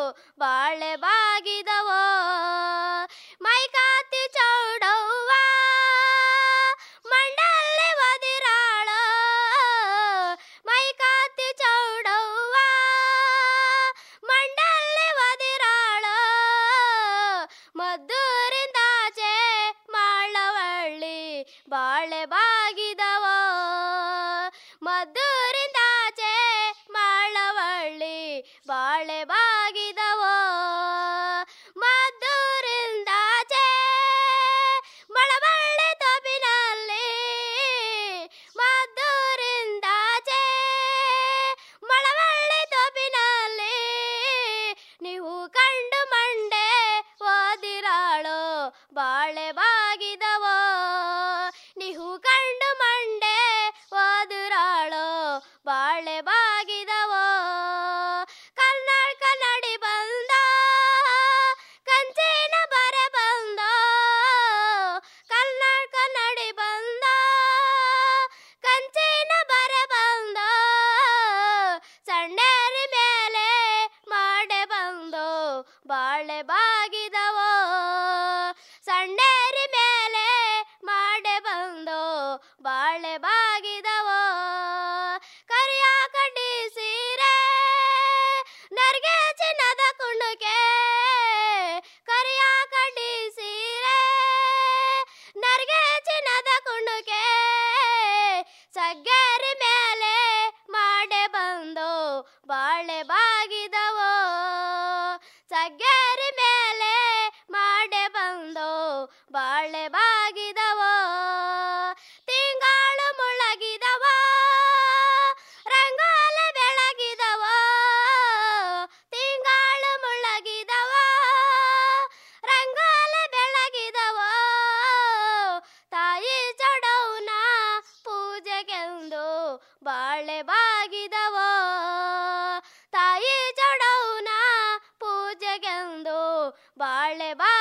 ಬಾಳೆ ಬಾಗಿದವೋ ಮೈಕಾತಿ ಚೌಡವ್ವ ಮಂಡಲ್ಲಿ ಒದಿರಾಳ ಮೈಕಾತಿ ಚೌಡವ್ವ ಮಂಡಲ್ಲಿ ಒದಿರಾಳ ಮದ್ದೂರಿಂದಾಚೆ ಮಾಳವಳ್ಳಿ ಬಾಳೆ ಬಾಗಿದವೋ ಮದ್ದೂರಿಂದಾಚೆ ಮಾಳವಳ್ಳಿ ಬಾಳೆ ಬಾಗಿದವೋ ಮದ್ದೂರಿಂದಾಚೆ ಮಳವಳ್ಳಿ ತೋಪಿನಲ್ಲಿ ಮದ್ದೂರಿಂದಾಚೆ ಮಳವಳ್ಳಿ ತೋಪಿನಲ್ಲಿ ನೀವು ಕಂಡು ಮಂಡೆ ಓದಿರಾಳೋ ಬಾಳೆ ಬಾಗಿದವೋ ನೀವು ಕಂಡು ಮಂಡೆ ಓದಿರಾಳೋ ಬಾಳೆ ಬಾಗಿದವೋ ಕನ್ನಡ ಕನ್ನಡಿ ಬಂದ ಕಂಚಿನ ಬರೆ ಬಂದ ಕನ್ನಡ ಕನ್ನಡಿ ಬಂದ ಕಂಚಿನ ಬರೆ ಬಂದ ಸಣ್ಣರಿ ಮೇಲೆ ಮಾಡೆ ಬಂದು ಬಾಳೆ ಬಾಗಿದವೋ ಸಣ್ಣರಿ ಮೇಲೆ ಮಾಡೆ ಬಂದು ಬಾಳೆ ಬಾಗಿದವೋ ಕರಿಯ ಕಡ್ಡಿ ಸೀರೆ ನರ್ಗೆ ಚಿನ್ನದ ಕುಣುಕೆ ಕರಿಯ ಕಡ್ಡಿ ಸೀರೆ ನರ್ಗೆ ಚಿನ್ನದ ಕುಣುಕೆ ಸಗ್ಗರಿ ಮೇಲೆ ಮಾಡೆ ಬಂದು ಬಾಳೆ ಬಾಗಿದವೋ ಸಗ್ಗರಿ ಮೇಲೆ ಮಾಡೆ ಬಂದು ಬಾಳೆ ಬಾಗಿದವೋ ತಿಂಗಾಳು ಮುಳಗಿದವ ರಂಗೋಲೆ ಬೆಳಗಿದವ ತಿಂಗಾಳು ಮುಳಗಿದವ ರಂಗೋಲೆ ಬೆಳಗಿದವ ತಾಯಿ ಚಡೌನ ಪೂಜೆಗೆಂದು ಬಾಳೆ ಬಾಗಿದವೋ ತಾಯಿ ಚಡೌನ ಪೂಜೆಗೆಂದು ಬಾಳೆ ಬಾ